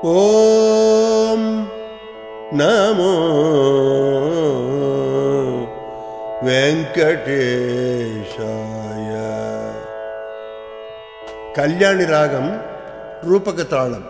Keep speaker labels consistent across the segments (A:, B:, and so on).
A: ఓం నమో వెంకటేశాయ కళ్యాణి రాగం రూపక తాళం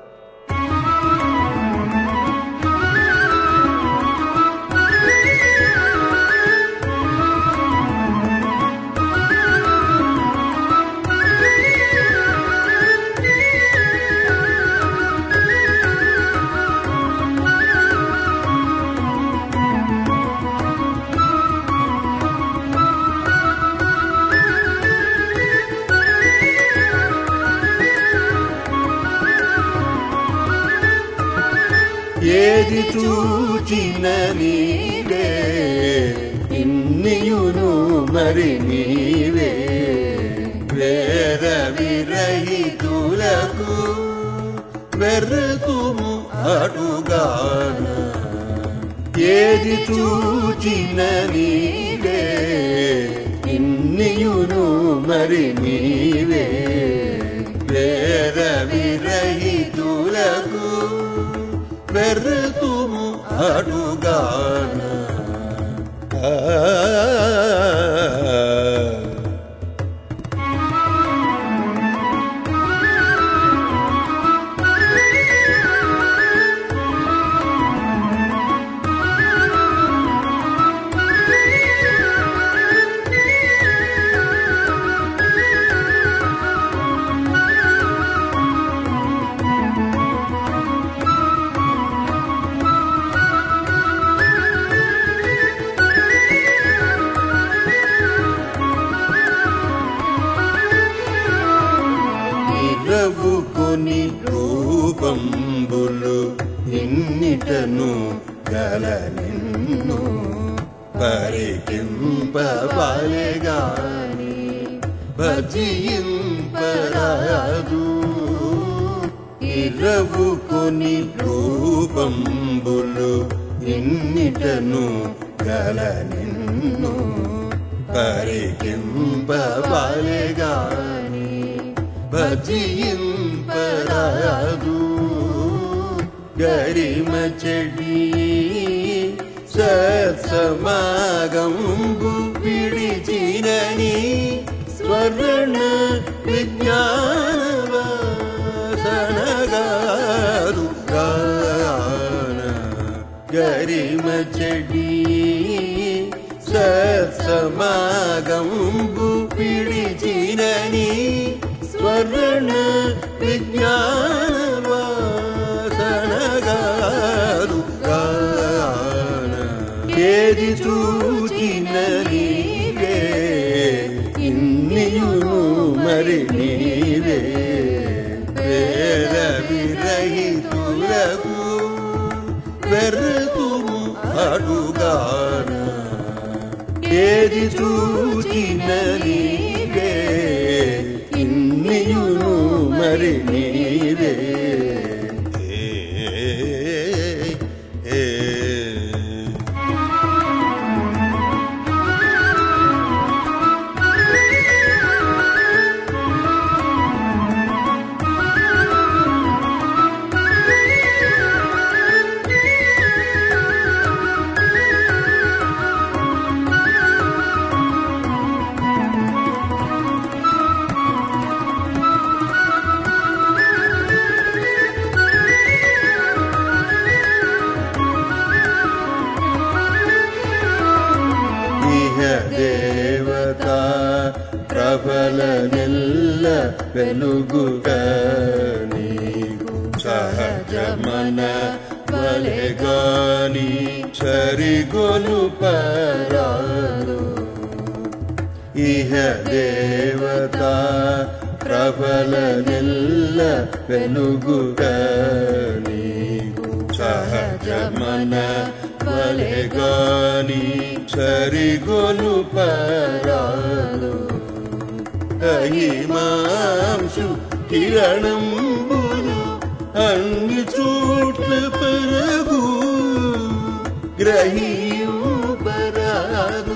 A: ఏది చూచిన నీవే ఇన్నియును మరి నీవే వేర విరహితులకు వెర్రతుము అడుగాన ఏది చూచిన నీవే ఇన్నియును మరి నీవే వేర విరహితులకు వెర్రతుము అడుగాన ఆ ఇరవుకొని రూపంబులు ఇన్నిటను గల నిన్ను పరికింపవలెగాని భజింపరాదు ఇరవుకొని రూపంబులు ఇన్నిటను గల నిన్ను పరికింపవలెగాని భజింపరాదు గరిమ చెడి సత్సమాగంబు విడిచినని స్వర్ణ విజ్ఞానవాసనగారు గాన గరిమ చెడి సత్సమాగంబు విడిచినని స్వర్ణ విజ్ఞానవాసనగారు గాన ఏది చూచిన నీవే ఇన్నియును మరి నీవే వేర విరహితులకు వెర్రతుము అడుగాన ఏది చూచిన నీవే ఇన్నియును మరి నీవే ఏ, ఏ, ఇహ దేవత ప్రబల నెల్ల వెలుగుట నీకు సహజమన వలెగాని సరిగొలు పరాదు ఇహ దేవత ప్రబల నెల్ల వెలుగుట నీకు సహజమన వలెగాని సరిగొలు పరాదు అహిమాంశు కిరణంబులు అన్ని చోట్ల పరగు గ్రహీయు పరాదు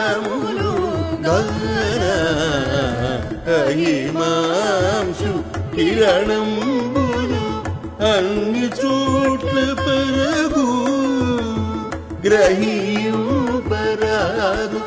A: అవగ్రహములు గగన అహిమాంశు కిరణంబులు అన్ని చోట్ల పరగు గ్రహింపరాదు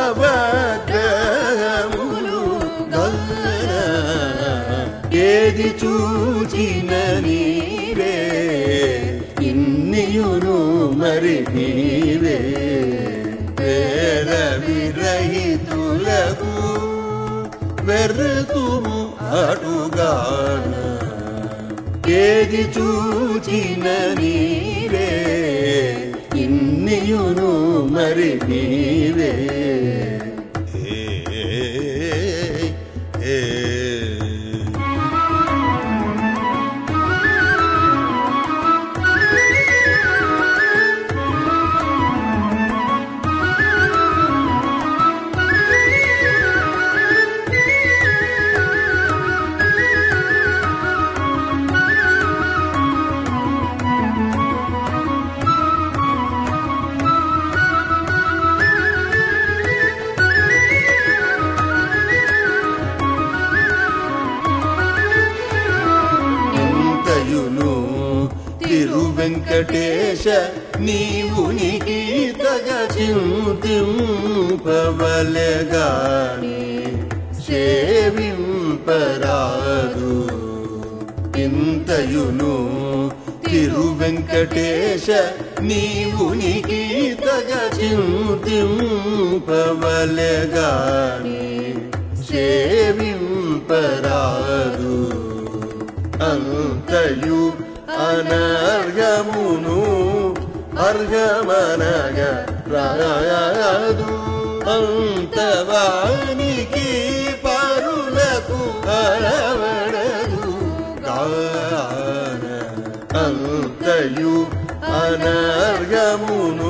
A: అవగ్రహములు గగన ఏది చూచిన నీవే ఇన్నియును మరి నీవే వేర విరహితులకు వెర్రతుము అటుగాన ఏది చూచిన నీవే ఇన్నియును మరి నీవే ఏ, ఏ, ఏ. ఇంతయును తిరు వెంకటేశ నీవు నీకి తగ చింతింపవలెగాని సేవింపరాదు ఇంతయును తిరు వెంకటేశ నీవు నీకి తగ చింతింపవలెగాని సేవింపరాదు అంతయు అనర్గమును అర్గమనగ రాదు అంతవానికి పరులకు అరవడదు గాన అంతయు అనర్గమును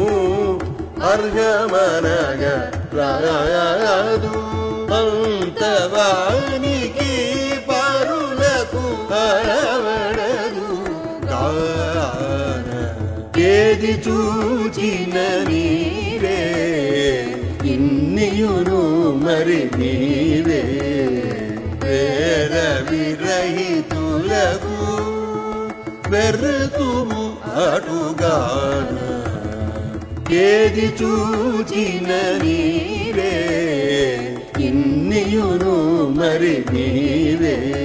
A: అర్గమనగ రాదు అంతవానికి పరులకు అరవడదు గాన ఏది చూచిన నీవే ఇన్నియును మరి నీవే వేర విరహితులకు వెర్రతుము అటుగాన ఏది చూచిన నీవే ఇన్నియును మరి నీవే